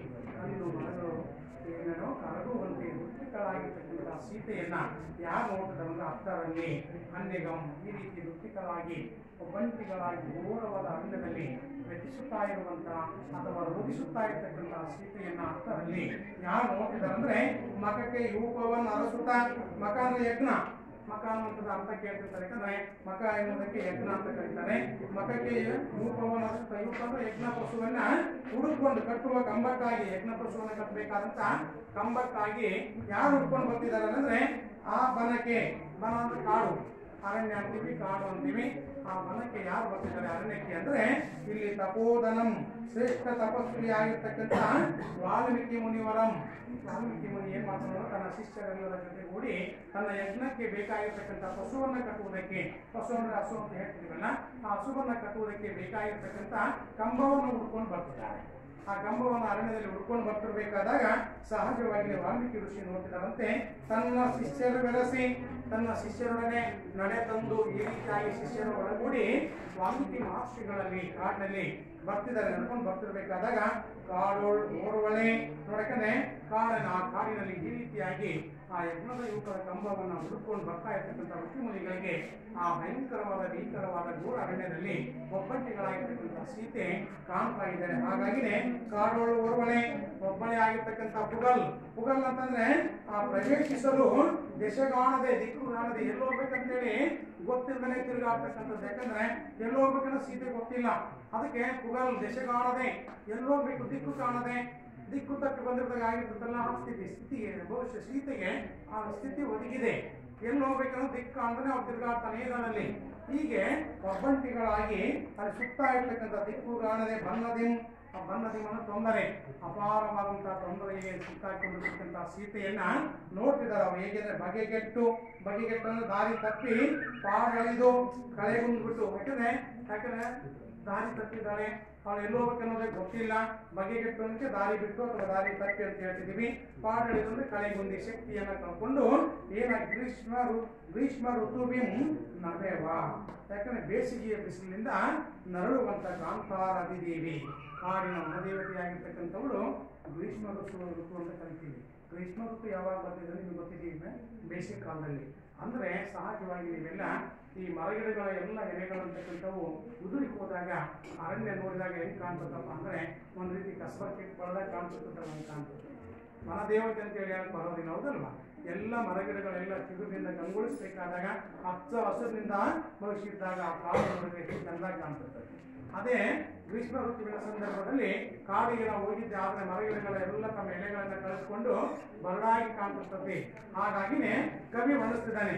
ಕಲ್ಲು ಮರಗಳು ಏನೇನೋ ಕರಗುವಂತೆ ದುಃಖಿತಳಾಗಿರ್ತಕ್ಕಂಥ ಸೀತೆಯನ್ನ ಯಾರು ನೋಡಿದ್ರಂದ್ರೆ ಹತ್ತರಲ್ಲಿ ಹನ್ನೆಗಂ ಈ ರೀತಿ ದುಃಖಿತರಾಗಿ ಒಬ್ಬಂಟಿಗಳಾಗಿ ಘೋರವಾದ ಅರಣ್ಯದಲ್ಲಿ ವ್ಯತಿಸುತ್ತಾ ಇರುವಂತ ಅಥವಾ ರೋಧಿಸುತ್ತಾ ಇರ್ತಕ್ಕಂಥ ಸೀತೆಯನ್ನ ಹತ್ತರಲ್ಲಿ ಯಾರು ನೋಡಿದಾರಂದ್ರೆ ಮಕಕ್ಕೆ ಯೂಪವನ್ನು ಅರಸುತ್ತ ಮಕ ಅಂದ್ರೆ ಯಜ್ಞ ಮಕ ಅನ್ನುವಂಥದ್ದು ಅರ್ಥ ಕೇಳ್ತಿರ್ತಾರೆ ಯಾಕಂದ್ರೆ ಮಕ ಎನ್ನುವುದಕ್ಕೆ ಯಜ್ಞ ಅಂತ ಕರೀತಾರೆ ಮಕಕ್ಕೆ ರೂಪವನ್ನು ಅರಸುತ್ತ ಯೂಪ ಅಂದ್ರೆ ಯಜ್ಞ ಪಶುವನ್ನ ಹುಡುಕೊಂಡು ಕಟ್ಟುವ ಕಂಬಕ್ಕಾಗಿ ಯಜ್ಞ ಪಶುವನ್ನ ಕಟ್ಟಬೇಕಾದಂತ ಕಂಬಕ್ಕಾಗಿ ಯಾರು ಹುಡ್ಕೊಂಡು ಬರ್ತಿದ್ದಾರೆ ಅಂದ್ರೆ ಆ ಬನಕ್ಕೆ ಬನ ಅಂದ್ರೆ ಕಾಡು ಅರಣ್ಯ ಅಂತೀವಿ ಕಾಡು ಅಂತೀವಿ ಆ ವನಕ್ಕೆ ಯಾರು ಬರ್ತಿದ್ದಾರೆ ಅರಣ್ಯಕ್ಕೆ ಅಂದ್ರೆ ಇಲ್ಲಿ ತಪೋದನಂ ಶ್ರೇಷ್ಠ ತಪಸ್ವಿ ಆಗಿರ್ತಕ್ಕಂಥ ವಾಲ್ಮೀಕಿ ಮುನಿವರಂ ವಾಲ್ಮೀಕಿ ಮುನಿ ಏನ್ ಮಾಡ್ತಾರೋ ತನ್ನ ಶಿಷ್ಯರೆಲ್ಲರ ಜೊತೆ ಕೂಡಿ ತನ್ನ ಯಜ್ಞಕ್ಕೆ ಬೇಕಾಗಿರ್ತಕ್ಕಂಥ ಪಶುವನ್ನ ಕಟ್ಟುವುದಕ್ಕೆ ಪಶು ಅಂದ್ರೆ ಹಸು ಅಂತ ಹೇಳ್ತೀವಲ್ಲ ಆ ಹಸುವನ್ನ ಕಟ್ಟುವುದಕ್ಕೆ ಬೇಕಾಗಿರ್ತಕ್ಕಂಥ ಕಂಬವನ್ನು ಹುಡ್ಕೊಂಡು ಬರ್ತಿದ್ದಾರೆ ಆ ಕಂಬವನ್ನು ಅರಣ್ಯದಲ್ಲಿ ಹುಡ್ಕೊಂಡು ಬರ್ತಿರ್ಬೇಕಾದಾಗ ಸಹಜವಾಗಿ ವಾಲ್ಮೀಕಿ ಋಷಿ ನೋಡ್ತಿದ್ದಾರಂತೆ ತನ್ನ ಶಿಷ್ಯರು ಬೆಳೆಸಿ ತನ್ನ ಶಿಷ್ಯರೊಡನೆ ನಡೆ ತಂದು ಈ ರೀತಿಯಾಗಿ ಶಿಷ್ಯರು ಒಳಗೂಡಿ ವಾಲ್ಮೀಕಿ ಮಹರ್ಷಿಗಳಲ್ಲಿ ಕಾಡಿನಲ್ಲಿ ಬರ್ತಿದ್ದಾರೆ ನಡ್ಕೊಂಡು ಬರ್ತಿರ್ಬೇಕಾದಾಗ ಕಾಡೋಳ್ ಓರ್ವಳೆ ನೋಡಕನೆ ಕಾಡಿನ ಆ ಕಾಡಿನಲ್ಲಿ ಈ ರೀತಿಯಾಗಿ ಆ ಯಜ್ಞದ ಯುವಕರ ಕಂಬವನ್ನು ಹುಡುಕೊಂಡು ಬರ್ತಾ ಇರ್ತಕ್ಕಂಥ ಋಷಿಮುನಿಗಳಿಗೆ ಆ ಭಯಂಕರವಾದ ಭೀಕರವಾದ ಘೋರ ಅರಣ್ಯದಲ್ಲಿ ಒಬ್ಬಟ್ಟಿಗಳಾಗಿರ್ತಕ್ಕಂಥ ಸೀತೆ ಕಾಣ್ತಾ ಇದ್ದಾರೆ ಹಾಗಾಗಿನೇ ಕಾಡೋಳು ಓರ್ವಳೆ ಒಬ್ಬಳೆ ಆಗಿರ್ತಕ್ಕಂಥ ಪುಗಲ್ ಪುಗಲ್ ಅಂತಂದ್ರೆ ಆ ಪ್ರವೇಶಿಸಲು ದಶಗಾಣದೆ ದಿಕ್ಕು ಕಾಣದೆ ಎಲ್ಲಿ ಹೋಗ್ಬೇಕಂತೇಳಿ ಗೊತ್ತಿಲ್ಲದೆ ತಿರುಗಾಡ್ತಕ್ಕಂಥದ್ದು ಯಾಕಂದ್ರೆ ಎಲ್ಲಿ ಹೋಗ್ಬೇಕನ್ನೋ ಸೀತೆ ಗೊತ್ತಿಲ್ಲ ಅದಕ್ಕೆ ಪುಗಲ್ ದಶಗಾಣದೆ ಎಲ್ಲಿ ಹೋಗ್ಬೇಕು ದಿಕ್ಕು ಕಾಣದೆ ದಿಕ್ಕು ತಪ್ಪಿ ಬಂದಿರದಾಗ ಆಗಿರ್ತದಲ್ಲ ಆ ಸ್ಥಿತಿ ಸ್ಥಿತಿಗೆ ಬಹುಶಃ ಸೀತೆಗೆ ಆ ಸ್ಥಿತಿ ಒದಗಿದೆ ಎಲ್ಲಿ ಹೋಗ್ಬೇಕನ್ನೋ ದಿಕ್ಕು ಅಂದ್ರೆ ಅವ್ರು ತಿರುಗಾಡ್ತಾನೆ ಈಗಾನಲ್ಲಿ ಹೀಗೆ ಒಬ್ಬಂಟಿಗಳಾಗಿ ಅಲ್ಲಿ ಸುತ್ತಾ ಇರ್ತಕ್ಕಂಥ ದಿಕ್ಕು ಕಾಣದೆ ಬನ್ನದಿಂ ಆ ಬನ್ನದಿಮನ ತೊಂದರೆ ಅಪಾರವಾದಂತಹ ತೊಂದರೆಗೆ ಸಿಕ್ಕಾಕೊಂಡಿರ್ತಕ್ಕಂಥ ಸೀತೆಯನ್ನ ನೋಡ್ತಿದ್ದಾರೆ ಅವ್ರು ಹೇಗೆಂದ್ರೆ ಬಗೆಗೆಟ್ಟು ಬಗೆಗೆಟ್ಟು ಅಂದ್ರೆ ದಾರಿ ತಪ್ಪಿ ಪಾಡಳಿದು ಕಳೆಗುಂದ್ಬಿಟ್ಟು ಯಾಕಂದ್ರೆ ಯಾಕಂದ್ರೆ ದಾರಿ ತಪ್ಪಿದ್ದಾಳೆ ಅವಳು ಎಲ್ಲಿ ಹೋಗ್ಬೇಕನ್ನೋದೇ ಗೊತ್ತಿಲ್ಲ ಬಗೆಗೆಟ್ಟು ಅಂದ್ರೆ ದಾರಿ ಬಿಟ್ಟು ಅಥವಾ ದಾರಿ ತಪ್ಪಿ ಅಂತ ಹೇಳ್ತಿದೀವಿ ಪಾಡಳಿದು ಅಂದ್ರೆ ಕಳೆಗುಂದಿ ಶಕ್ತಿಯನ್ನ ಕಳ್ಕೊಂಡು ಏನ ಗ್ರೀಷ್ಮ ಋ- ಗ್ರೀಷ್ಮ ಋತುವಿಂ ನವೆವ ಯಾಕಂದ್ರೆ ಬೇಸಿಗೆಯ ಬಿಸಿಲಿನಿಂದ ನರಳುವಂತ ಕಾಂತಾರ ಅದಿದೇವಿ ಕಾಡಿನ ವನದೇವತೆಯಾಗಿರ್ತಕ್ಕಂಥವಳು ಗ್ರೀಷ್ಮ ಋತು ಋತು ಅಂತ ಕರಿತೀವಿ ಗ್ರೀಷ್ಮ ಋತು ಯಾವಾಗ ಬರ್ತಿದ್ರೆ ನಿಮ್ಗೆ ಗೊತ್ತಿದೆಯೇ ಬೇಸಿಗೆ ಕಾಲದಲ್ಲಿ ಅಂದ್ರೆ ಸಹಜವಾಗಿ ನೀವೆಲ್ಲ ಈ ಮರಗಿಡಗಳ ಎಲ್ಲ ಎಲೆಗಳಂತಕ್ಕಂಥವು ಉದುರಿ ಹೋದಾಗ ಅರಣ್ಯ ನೋಡಿದಾಗ ಹೆಂಗ್ ಕಾಣ್ತದಪ್ಪ ಅಂದ್ರೆ ಒಂದ್ ರೀತಿ ಕಸಬಕ್ಕೆ ಬಳದಾಗ ಕಾಣಿಸುತ್ತೆ ಅಂತ ಕಾಣ್ತದೆ ವನದೇವತೆ ಅಂತೇಳಿ ಯಾಕೆ ಬರೋದಿಲ್ಲ ಹೌದಲ್ವಾ ಎಲ್ಲ ಮರಗಿಡಗಳೆಲ್ಲ ಚಿಗುರಿನಿಂದ ಕಂಗೊಳಿಸ್ಬೇಕಾದಾಗ ಹಚ್ಚ ಹಸಿರಿನಿಂದ ಭವಿಷ್ಯದಾಗ ಆ ಕಾಡು ನೋಡಿದ್ರೆ ಎಷ್ಟು ಚಂದಾಗಿ ಕಾಣ್ತಿರ್ತದೆ ಅದೇ ಗ್ರೀಷ್ಮ ಋತುವಿನ ಸಂದರ್ಭದಲ್ಲಿ ಕಾಡಿಗೆ ನಾವು ಹೋಗಿದ್ದೆ ಆದ್ರೆ ಮರಗಿಡಗಳ ಎಲ್ಲ ತಮ್ಮ ಎಲೆಗಳನ್ನ ಕಳಿಸ್ಕೊಂಡು ಬರಡಾಗಿ ಕಾಣ್ತಿರ್ತದೆ ಹಾಗಾಗಿನೇ ಕವಿ ವರ್ಣಿಸ್ತಿದ್ದಾನೆ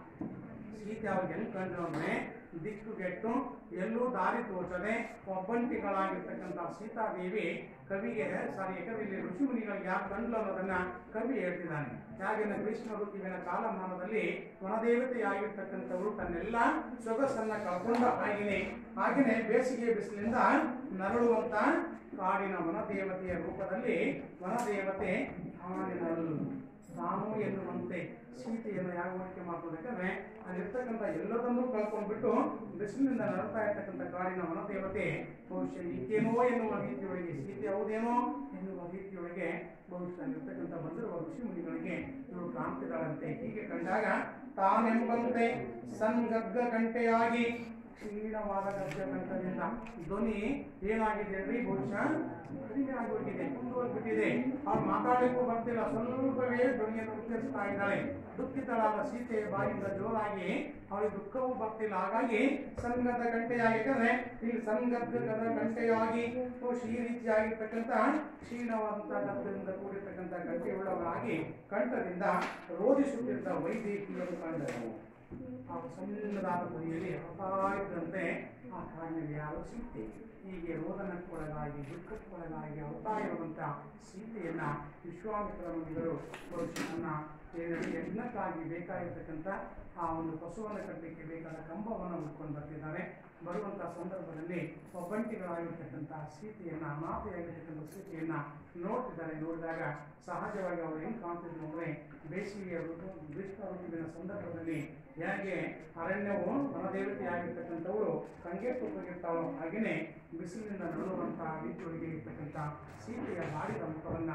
ಸೀತೆ ಅವ್ರಿಗೆ ಹೆಂಗ್ ಕಂಡ್ರು ಅಂದ್ರೆ ದಿಕ್ಕುಗೆಟ್ಟು ಎಲ್ಲೂ ದಾರಿ ತೋಚದೆ ಒಬ್ಬಂಟಿಗಳಾಗಿರ್ತಕ್ಕಂಥ ಸೀತಾದೇವಿ ಕವಿಗೆ ಸಾರಿ ಯಾಕಂದ್ರೆ ಇಲ್ಲಿ ಋಷಿಮುನಿಗಳಿಗೆ ಯಾರು ಕಂಡ್ಲು ಅನ್ನೋದನ್ನ ಕವಿ ಹೇಳ್ತಿದ್ದಾನೆ ಯಾಕೆಂದ್ರೆ ಗ್ರೀಷ್ಮ ಋತುವಿನ ಕಾಲಮಾನದಲ್ಲಿ ವನದೇವತೆಯಾಗಿರ್ತಕ್ಕಂಥವರು ತನ್ನೆಲ್ಲ ಸೊಗಸನ್ನ ಕಳ್ಕೊಂಡ ಹಾಗೆಯೇ ಹಾಗೆಯೇ ಬೇಸಿಗೆ ಬಿಸಿಲಿಂದ ನರಳುವಂತ ಕಾಡಿನ ವನದೇವತೆಯ ರೂಪದಲ್ಲಿ ವನದೇವತೆ ಹಾಡಿನಳು ತಾನು ಎನ್ನುವಂತೆ ಸೀತೆಯನ್ನು ಯಾವ ಹೋಲಿಕೆ ಮಾಡ್ಕೋಬೇಕಂದ್ರೆ ಅಲ್ಲಿರ್ತಕ್ಕಂಥ ಎಲ್ಲದನ್ನೂ ಕಳ್ಕೊಂಡ್ಬಿಟ್ಟು ಬಿಸಿಲಿನಿಂದ ನರಳ್ತಾ ಇರ್ತಕ್ಕಂಥ ಕಾಡಿನ ವನದೇವತೆ ಬಹುಶಃ ಈಕೇನೋ ಎನ್ನುವ ರೀತಿಯೊಳಗೆ ಸೀತೆ ಹೌದೇನೋ ಎನ್ನುವ ರೀತಿಯೊಳಗೆ ಬಹುಶಃ ಅಲ್ಲಿರ್ತಕ್ಕಂಥ ಬಂದಿರುವ ಋಷಿ ಮುನಿಗಳಿಗೆ ಇವರು ಕಾಣ್ತಿದ್ದಾಳಂತೆ ಹೀಗೆ ಕಂಡಾಗ ತಾನೆಂಬಂತೆ ಸಂಗಗ್ಗ ಕಂಟೆಯಾಗಿ ಕ್ಷೀಣವಾದ ಗದ್ದ ಕಂಠದಿಂದ ಧ್ವನಿ ಏನಾಗಿದೆ ಅಂದ್ರೆ ಬಹುಶಃ ಕಡಿಮೆ ಆಗೋಗಿದೆ ಮುಂದುವರೆದ್ಬಿಟ್ಟಿದೆ ಅವ್ರು ಮಾತಾಡಲಿಕ್ಕೂ ಬರ್ತಿಲ್ಲ ಸ್ವಲ್ಪವೇ ಧ್ವನಿಯನ್ನು ಉಚ್ಚರಿಸ್ತಾ ಇದ್ದಾಳೆ ದುಃಖಿತಳಾದ ಸೀತೆಯ ಬಾಯಿಂದ ಜೋರಾಗಿ ಅವಳಿಗೆ ದುಃಖವೂ ಬರ್ತಿಲ್ಲ ಹಾಗಾಗಿ ಸಂಗದ ಗಂಟೆಯಾಗಿ ಯಾಕಂದ್ರೆ ಇಲ್ಲಿ ಸಂಗದ ಗಂಟೆಯಾಗಿ ಬಹುಶಃ ಈ ರೀತಿಯಾಗಿರ್ತಕ್ಕಂಥ ಕ್ಷೀಣವಾದಂತಹ ಗದ್ದದಿಂದ ಕೂಡಿರ್ತಕ್ಕಂಥ ಗಂಟೆಯುಳ್ಳವರಾಗಿ ಕಂಠದಿಂದ ರೋಧಿಸುತ್ತಿದ್ದ ವೈದೇಹಿಯರು ಕಂಡರು ಆ ಸಣ್ಣದಾದ ಧ್ವನಿಯಲ್ಲಿ ಅಳ್ತಾ ಇದ್ದಂತೆ ಆ ಕಾಡಿನಲ್ಲಿ ಯಾರೋ ಸೀತೆ ಹೀಗೆ ರೋದನಕ್ಕೊಳಗಾಗಿ ದುಃಖಕ್ಕೊಳಗಾಗಿ ಅಳ್ತಾ ಇರುವಂತ ಸೀತೆಯನ್ನ ವಿಶ್ವಾಮಿತ್ರ ಮುನಿಗಳು ಪುರುಷನನ್ನ ಯಜ್ಞಕ್ಕಾಗಿ ಬೇಕಾಗಿರ್ತಕ್ಕಂಥ ಆ ಒಂದು ಪಶುವನ್ನು ಕಟ್ಟಲಿಕ್ಕೆ ಬೇಕಾದ ಕಂಬವನ್ನು ಹುಡ್ಕೊಂಡು ಬರ್ತಿದ್ದಾರೆ ಬರುವಂತ ಸಂದರ್ಭದಲ್ಲಿ ಒಬ್ಬಂಟಿಗಳಾಗಿರ್ತಕ್ಕಂಥ ಸೀತೆಯನ್ನ ಮಾತೆಯಾಗಿರ್ತಕ್ಕಂಥ ಸೀತೆಯನ್ನ ನೋಡ್ತಿದ್ದಾರೆ ನೋಡಿದಾಗ ಸಹಜವಾಗಿ ಅವರು ಹೆಂಗ್ ಕಾಣ್ತಿದ್ರು ಅಂದ್ರೆ ಬೇಸಿಗೆಯ ಋತು ಗ್ರೀಷ್ಮ ಋತುವಿನ ಸಂದರ್ಭದಲ್ಲಿ ಹೇಗೆ ಅರಣ್ಯವು ವನದೇವತೆಯಾಗಿರ್ತಕ್ಕಂಥವಳು ಕಂಗೆಟ್ಟು ಹೋಗಿರ್ತಾಳೋ ಹಾಗೆಯೇ ಬಿಸಿಲಿನಿಂದ ನಡುವಂತಹ ರೀತಿಯೊಳಗೆ ಇರ್ತಕ್ಕಂಥ ಸೀತೆಯ ಬಾಡಿದ ಮುಖವನ್ನ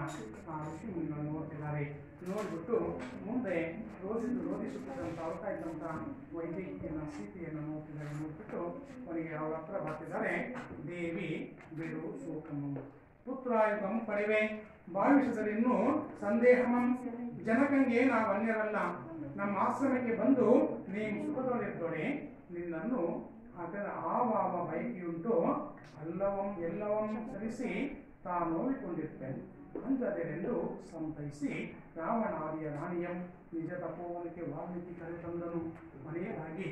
ಆ ಋಷಿ ಮುನಿಗಳನ್ನು ನೋಡ್ತಿದ್ದಾರೆ ನೋಡ್ಬಿಟ್ಟು ಮುಂದೆ ರೋದಿದ್ದು ರೋಧಿಸುತ್ತಿದ್ದಂಥ ಅಳ್ತಾ ಇದ್ದಂಥ ವೈದೇಹಿಯನ್ನು ಸೀತೆಯನ್ನು ನೋಡ್ತಿದ್ದಾರೆ ನೋಡ್ಬಿಟ್ಟು ಅವನಿಗೆ ಅವರ ಹತ್ರ ಬರ್ತಿದ್ದಾರೆ ದೇವಿ ಬಿಡು ಶೋಕము ಪುತ್ರಾಯುಗಂ ಪಡೆವೆ ಭಾವಿಸಿದರಿನ್ನೂ ಸಂದೇಹಮಂ ಜನಕಂಗೆ ನಾವು ಅನ್ಯರಲ್ಲ ನಮ್ಮ ಆಶ್ರಮಕ್ಕೆ ಬಂದು ನೀನು ಸುಖದೊಳಿದ್ದೊಡೆ ನಿನ್ನನ್ನು ಅದರ ಆವಾವ ಬಯಕೆಯುಂಟು ಅಲ್ಲವಂ ಎಲ್ಲವಂ ಸರಿಸಿ ತಾ ನೋವಿಕೊಂಡಿರ್ತೇನೆ ಅಂಜದೆರೆಂದು ಸಂತೈಸಿ ರಾವಣಾದಿಯ ರಾಣಿಯಂ ನಿಜ ತಪೋವನಕ್ಕೆ ವಾಲ್ಮೀಕಿ ಕರೆತಂದನು ಮನೆಯದಾಗಿ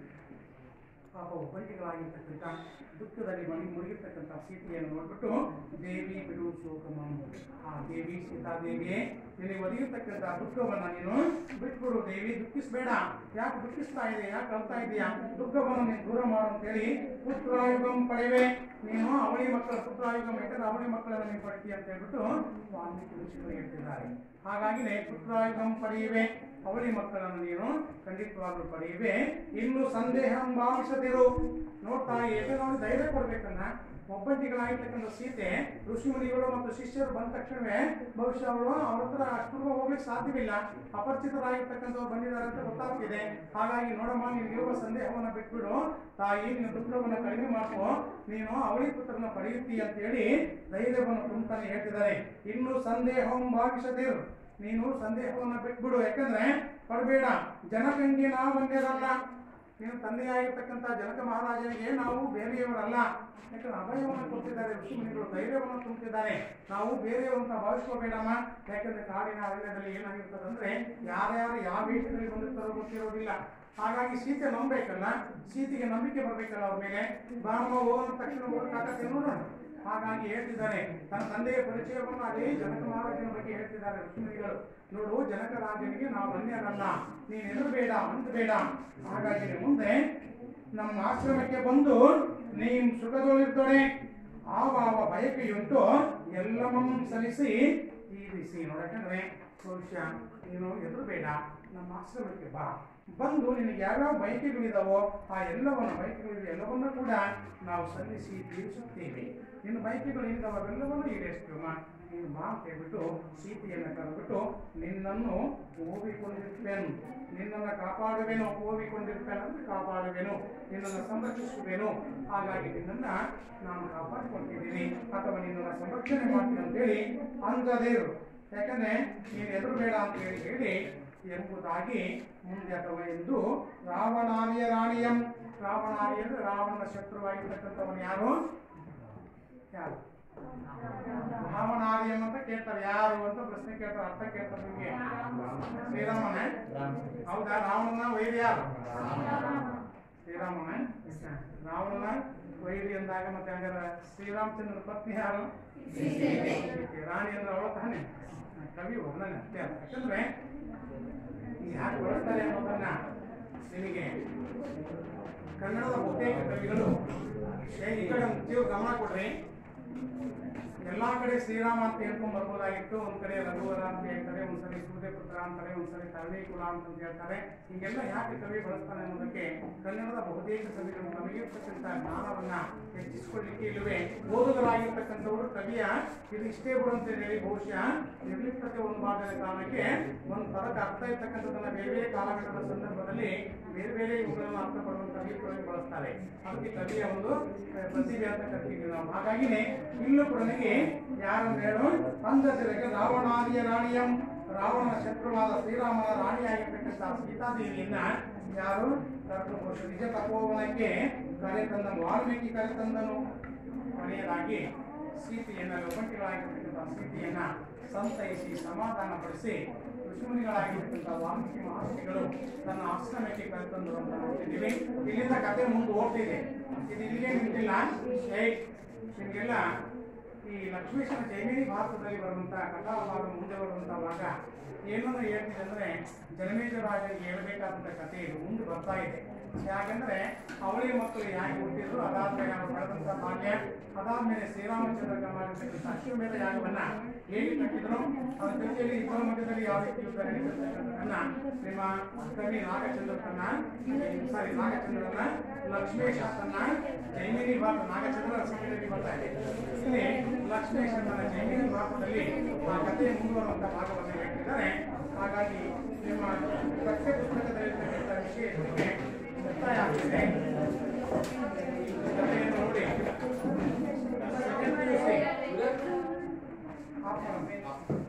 ಪಾಪ ಒಬ್ಬರಿಕೆಗಳಾಗಿರ್ತಕ್ಕಂಥ ದುಃಖದಲ್ಲಿ ಮಣಿ ಮುಳುಗಿರ್ತಕ್ಕಂಥ ಸೀತೆಯನ್ನು ನೋಡ್ಬಿಟ್ಟು ದೇವಿ ಬಿಡು ಶೋಕಮಂ ಆ ದೇವಿ ಸೀತಾದೇವಿಯೇ ನಿನಗೆ ಒದಗಿರ್ತಕ್ಕಂಥ ದುಃಖವನ್ನು ನೀನು ಬಿಟ್ಬಿಡು ದೇವಿ ದುಃಖಿಸ್ಬೇಡ ಯಾಕೆ ದುಃಖಿಸ್ತಾ ಇದೆ ಯಾಕೆ ಅಳ್ತಾ ಇದೆಯಾ ದುಃಖವನ್ನು ನೀನು ದೂರ ಮಾಡು ಅಂತೇಳಿ ಪುತ್ರಾಯುಗಂ ಪಡೆವೆ ನೀನು ಅವಳಿ ಮಕ್ಕಳ ಪುತ್ರಾಯುಗಂ ಯಾಕಂದ್ರೆ ಅವಳಿ ಮಕ್ಕಳನ್ನು ನೀನು ಪಡ್ತೀಯ ಅಂತ ಹೇಳ್ಬಿಟ್ಟು ವಾಲ್ಮೀಕಿ ಋಷಿಗಳು ಹೇಳ್ತಿದ್ದಾರೆ ಹಾಗಾಗಿನೇ ಪುತ್ರಾಯುಗಂ ಪಡೆಯುವೆ ಅವಳಿ ಮಕ್ಕಳನ್ನು ನೀನು ಖಂಡಿತವಾಗ್ಲೂ ಪಡೆಯುವೆ ಇನ್ನು ಸಂದೇಹ ಭಾವಿಸದಿರು ನೋಡ್ತಾ ಎದೆ ನಾವು ಧೈರ್ಯ ಕೊಡ್ಬೇಕನ್ನ ಒಬ್ಬಂಟಿಗಳಾಗಿರ್ತಕ್ಕಂಥ ಸೀತೆ ಋಷಿಮುನಿಗಳು ಮತ್ತು ಶಿಷ್ಯರು ಬಂದ ತಕ್ಷಣವೇ ಬಹುಶಃ ಅವಳು ಅವ್ರ ಹತ್ರ ಅಷ್ಟು ಹೋಗ್ಲಿಕ್ಕೆ ಸಾಧ್ಯವಿಲ್ಲ ಅಪರಿಚಿತರಾಗಿರ್ತಕ್ಕಂಥವ್ರು ಬಂದಿದ್ದಾರೆ ಅಂತ ಗೊತ್ತಾಗ್ತಿದೆ ಹಾಗಾಗಿ ನೋಡಮ್ಮ ನಿನಗಿರುವ ಸಂದೇಹವನ್ನು ಬಿಟ್ಬಿಡು ತಾಯಿ ನಿನ್ನ ದುಃಖವನ್ನು ಕಡಿಮೆ ಮಾಡ್ಕೋ ನೀನು ಅವಳಿ ಪುತ್ರನ ಪಡೆಯುತ್ತೀಯ ಅಂತ ಹೇಳಿ ಧೈರ್ಯವನ್ನು ತುಂಬತಾನೆ ಹೇಳ್ತಿದ್ದಾರೆ ಇನ್ನು ಸಂದೇಹವನ್ನು ಭಾವಿಸದಿರು ನೀನು ಸಂದೇಹವನ್ನು ಬಿಟ್ಬಿಡು ಯಾಕಂದ್ರೆ ಪಡಬೇಡ ಜನಕಂಗೆ ನಾವು ಒಂದೇರಲ್ಲ ನೀನು ತಂದೆಯಾಗಿರ್ತಕ್ಕಂಥ ಜನಕ ಮಹಾರಾಜನಿಗೆ ನಾವು ಬೇರೆಯವರಲ್ಲ ಯಾಕಂದ್ರೆ ಅಭಯವನ್ನು ಕೊಡ್ತಿದ್ದಾರೆ ಋಷಿಮುನಿಗಳು ಧೈರ್ಯವನ್ನು ತುಂಬುತ್ತಿದ್ದಾರೆ ನಾವು ಬೇರೆಯವಂತ ಭಾವಿಸ್ಕೋಬೇಡಮ್ಮ ಯಾಕಂದ್ರೆ ಕಾಡಿನ ಅರಣ್ಯದಲ್ಲಿ ಏನಾಗಿರ್ತದೆ ಅಂದ್ರೆ ಯಾರ್ಯಾರು ಯಾವ ವೇಷದಲ್ಲಿ ಬಂದಿರ್ತಾರೋ ಗೊತ್ತಿರೋದಿಲ್ಲ ಹಾಗಾಗಿ ಸೀತೆ ನಂಬಬೇಕಲ್ಲ ಸೀತೆಗೆ ನಂಬಿಕೆ ಬರ್ಬೇಕಲ್ಲ ಅವ್ರ ಮೇಲೆ ಬಾಮ ಹೋಗೋದ ತಕ್ಷಣ ಹೋಗಕ್ಕಾಗತ್ತೆ ನೋಡೋಣ ಹಾಗಾಗಿ ಹೇಳ್ತಿದ್ದಾರೆ ತನ್ನ ತಂದೆಯ ಪರಿಚಯವನ್ನು ಅದೇ ಜನಕ ಮಹಾರಾಜನ ಬಗ್ಗೆ ಹೇಳ್ತಿದ್ದಾರೆ ಋಷಿಮುನಿಗಳು ನೋಡು ಜನಕ ರಾಜನಿಗೆ ನಾವು ಅನ್ಯರಲ್ಲ ನೀನು ಎದುರುಬೇಡ ಬೇಡ ಹಾಗಾಗಿ ಮುಂದೆ ನಮ್ಮ ಆಶ್ರಮಕ್ಕೆ ಬಂದು ನೀನು ಸುಖದೊಳಿರ್ತೊಡೆ ಆವಾವ ಬಯಕೆಯುಂಟು ಎಲ್ಲವನ್ನೂ ಸಲ್ಲಿಸಿ ತೀರಿಸಿ ನೋಡಕಂದ್ರೆ ಬಹುಶಃ ನೀನು ಎದುರುಬೇಡ ನಮ್ಮ ಆಶ್ರಮಕ್ಕೆ ಬಾ ಬಂದು ನಿನಗೆ ಯಾವ್ಯಾವ ಬಯಕೆಗಳಿದಾವೋ ಆ ಎಲ್ಲವನ್ನ ಬಯಕೆಗಳಿವೆ ಎಲ್ಲವನ್ನೂ ಕೂಡ ನಾವು ಸಲ್ಲಿಸಿ ತೀರಿಸುತ್ತೇವೆ ನಿನ್ನ ಬಯಕೆಗಳು ಏನಿದಾವ ಅವೆಲ್ಲವನ್ನೂ ಈಡೇರಿಸ್ತೀವಮ್ಮ ನೀನು ಬಾ ಅಂತ ಹೇಳ್ಬಿಟ್ಟು ಸೀತೆಯನ್ನು ಕರೆದ್ಬಿಟ್ಟು ನಿನ್ನನ್ನು ಓವಿಕೊಂಡಿರುತ್ತೇನು ನಿನ್ನನ್ನು ಕಾಪಾಡುವೆನು ಓವಿಕೊಂಡಿರುತ್ತೇನೆ ಅಂದ್ರೆ ಕಾಪಾಡುವೆನು ನಿನ್ನನ್ನು ಸಂರಕ್ಷಿಸುವೆನು ಹಾಗಾಗಿ ನಿನ್ನನ್ನ ನಾನು ಕಾಪಾಡಿಕೊಳ್ತಿದ್ದೀನಿ ಅಥವಾ ನಿನ್ನನ್ನು ಸಂರಕ್ಷಣೆ ಮಾಡ್ತೀನಿ ಅಂತೇಳಿ ಅಂಜದೇರು ಯಾಕಂದ್ರೆ ನೀನು ಎದುರು ಬೇಡ ಅಂತ ಹೇಳಿ ಹೇಳಿ ಎಂಬುದಾಗಿ ಮುಂದೆ ಅಥವಾ ಎಂದು ರಾವಣಾರಿಯ ರಾಣಿಯಂ ರಾವಣಾರಿ ಅಂದ್ರೆ ರಾವಣನ ಶತ್ರುವಾಗಿರ್ತಕ್ಕಂಥವನು ಯಾರು ಯಾರು ರಾವಣಾರಿಯಂ ಅಂತ ಕೇಳ್ತಾರೆ ಯಾರು ಅಂತ ಪ್ರಶ್ನೆ ಕೇಳ್ತಾರೆ ಅರ್ಥ ಕೇಳ್ತಾರೆ ನಿಮಗೆ ಶ್ರೀರಾಮನ ಹೌದಾ ರಾವಣನ ವೈರಿ ಯಾರು ಶ್ರೀರಾಮನ ರಾವಣನ ವೈರಿ ಅಂದಾಗ ಮತ್ತೆ ಹಂಗಾರೆ ಶ್ರೀರಾಮಚಂದ್ರನ ಪತ್ನಿ ಯಾರು ಸೀತೆ. ರಾಣಿ ಅಂದ್ರೆ ಅವಳ ತಾನೆ ಕವಿ ವರ್ಣನೆ ಅಷ್ಟೇ ಅಲ್ಲ ಯಾಕಂದ್ರೆ ಯಾಕೆ ಬಳಸ್ತಾರೆ ಅನ್ನೋದನ್ನ ನಿಮಗೆ ಕನ್ನಡದ ಬಹುತೇಕ ಕವಿಗಳು ಏ, ಈ ಕಡೆ ಒಂಚೂರು ಗಮನ ಕೊಡ್ರಿ ಎಲ್ಲಾ ಕಡೆ ಶ್ರೀರಾಮ ಅಂತ ಹೇಳ್ಕೊಂಡ್ ಬರ್ಬೋದಾಗಿತ್ತು ಒಂದ್ ಕಡೆ ರಘುವರ ಅಂತ ಹೇಳ್ತಾರೆ ಒಂದ್ಸರಿ ಸೂರ್ಯಪುತ್ರ ಅಂತಾರೆ ಒಂದ್ಸರಿ ತರಣಿಕುಲ ಅಂತ ಹೇಳ್ತಾರೆ ಹಿಂಗೆಲ್ಲ ಯಾಕೆ ಕವಿ ಬಳಸ್ತಾನೆ ಅನ್ನೋದಕ್ಕೆ ಕನ್ನಡದ ಬಹುತೇಕ ಕವಿಗಳು ನಮಗಿರ್ತಕ್ಕಂಥ ಜ್ಞಾನವನ್ನ ಹೆಚ್ಚಿಸಿಕೊಳ್ಳಿಕ್ಕೆ ಇಲ್ಲವೇ ಓದುಗರಾಗಿರ್ತಕ್ಕಂಥವರು ಕವಿಯ ಇದು ಇಷ್ಟೇ ಬಿಡು ಅಂತ ಹೇಳಿ ಬಹುಶಃ ನಿರ್ಲಿಪ್ತತೆ ಒಂದು ಭಾಗದ ಕಾರಣಕ್ಕೆ ಒಂದು ಪದಕ್ಕೆ ಅರ್ಥ ಇರ್ತಕ್ಕಂಥದ್ದನ್ನ ಬೇರೆ ಬೇರೆ ಕಾಲಘಟ್ಟದ ಸಂದರ್ಭದಲ್ಲಿ ಬೇರೆ ಬೇರೆ ಇವುಗಳನ್ನು ಅರ್ಥ ಪಡುವಂತ ರೀತಿಯಲ್ಲಿ ಬಳಸ್ತಾರೆ ಅದಕ್ಕೆ ಕವಿಯ ಒಂದು ಅಹ್, ಪ್ರತಿಭೆ ಅಂತ ಕರಿತೀವಿ ನಾವು ಹಾಗಾಗಿನೇ ಇಲ್ಲೂ ಕೂಡ ನನಗೆ ಯಾರನ್ನು ಹೇಳು ಅಂಧತಿರಗೆ ರಾವಣಾದಿಯ ರಾಣಿಯಂ ರಾವಣನ ಶತ್ರುವಾದ ಶ್ರೀರಾಮನ ರಾಣಿಯಾಗಿರ್ತಕ್ಕಂಥ ಸೀತಾದೇವಿಯನ್ನ ಯಾರು ಕರೆದುಕೊಂಡು ನಿಜ ತಪೋವನಕ್ಕೆ ಕರೆತಂದ ವಾಲ್ಮೀಕಿ ಕರೆತಂದನು ಕೊನೆಯದಾಗಿ ಸೀತೆಯನ್ನ ಒಬ್ಬಂಟಿಗಳಾಗಿರ್ತಕ್ಕಂಥ ಸೀತೆಯನ್ನ ಸಂತೈಸಿ ಸಮಾಧಾನಪಡಿಸಿ ಋಷಿಮುನಿಗಳಾಗಿರ್ತಕ್ಕಂಥ ವಾಲ್ಮೀಕಿ ಮಹರ್ಷಿಗಳು ತನ್ನ ಆಶ್ರಮಕ್ಕೆ ಕರೆತಂದರು ಅಂತ ನೋಡ್ತಿದ್ದೀವಿ ಇಲ್ಲಿಂದ ಕತೆ ಮುಂದೆ ಹೋಗ್ತಿದೆ ಇದು ಇಲ್ಲಿಗೆ ನಿಂತಿಲ್ಲ ಏ ನಿಮಗೆಲ್ಲ ಈ ಲಕ್ಷ್ಮೀಶನ ಜೈಮಿನಿ ಭಾರತದಲ್ಲಿ ಬರುವಂತ ಕಥಾ ಭಾಗ ಮುಂದೆ ಬರುವಂತ ಭಾಗ ಏನನ್ನು ಹೇಳ್ತಿದೆ ಅಂದ್ರೆ ಜನಮೇಜ ರಾಜನಿಗೆ ಹೇಳಬೇಕಾದಂತ ಕಥೆ ಇದು ಮುಂದೆ ಬರ್ತಾ ಇದೆ ಯಾಕಂದ್ರೆ ಅವಳಿ ಮಕ್ಕಳು ಯಾಕೆ ಹುಟ್ಟಿದ್ರು ಅದಾದ್ಮೇಲೆ ಅವರು ಪಡೆದಂತ ಬಾಲ್ಯ ಅದಾದ್ಮೇಲೆ ಶ್ರೀರಾಮಚಂದ್ರ ಮಾಡಿರ್ತಕ್ಕಂಥ ಅಶ್ವಮೇಧ ಯಾಗವನ್ನ ಹೇಗೆ ಕಟ್ಟಿದ್ರು ಅದ್ರ ಜೊತೆಯಲ್ಲಿ ಇಬ್ಬರ ಮಧ್ಯದಲ್ಲಿ ಯಾವ ರೀತಿ ಯುದ್ಧ ನಡೀತಿರ್ತಕ್ಕಂಥದ್ದನ್ನ ನಿಮ್ಮ ಕವಿ ನಾಗಚಂದ್ರನ ಸಾರಿ ನಾಗಚಂದ್ರನ ಲಕ್ಷ್ಮೇಶ ತನ್ನ ಜೈಮಿನಿ ಭಾರತ ನಾಗಚಂದ್ರ ಸಿಕ್ಕಿದಲ್ಲಿ ಬರ್ತಾ ಇದೆ ಇಲ್ಲಿ ಲಕ್ಷ್ಮೇಶ ತನ್ನ ಜೈಮಿನಿ ಭಾರತದಲ್ಲಿ ಆ ಅಂತ ಭಾಗವನ್ನು ಹೇಳ್ತಿದ್ದಾರೆ ಹಾಗಾಗಿ ನಿಮ್ಮ ಪಠ್ಯ ಪುಸ್ತಕದಲ್ಲಿರ್ತಕ್ಕಂಥ ವಿಷಯಗಳಿಗೆ ಮುಕ್ತಾಯ ಆಗ್ತಿದೆ ಕಥೆಯನ್ನು ನೋಡಿ ಸೆಕೆಂಡ್ ಪಿ ಯು ಸಿ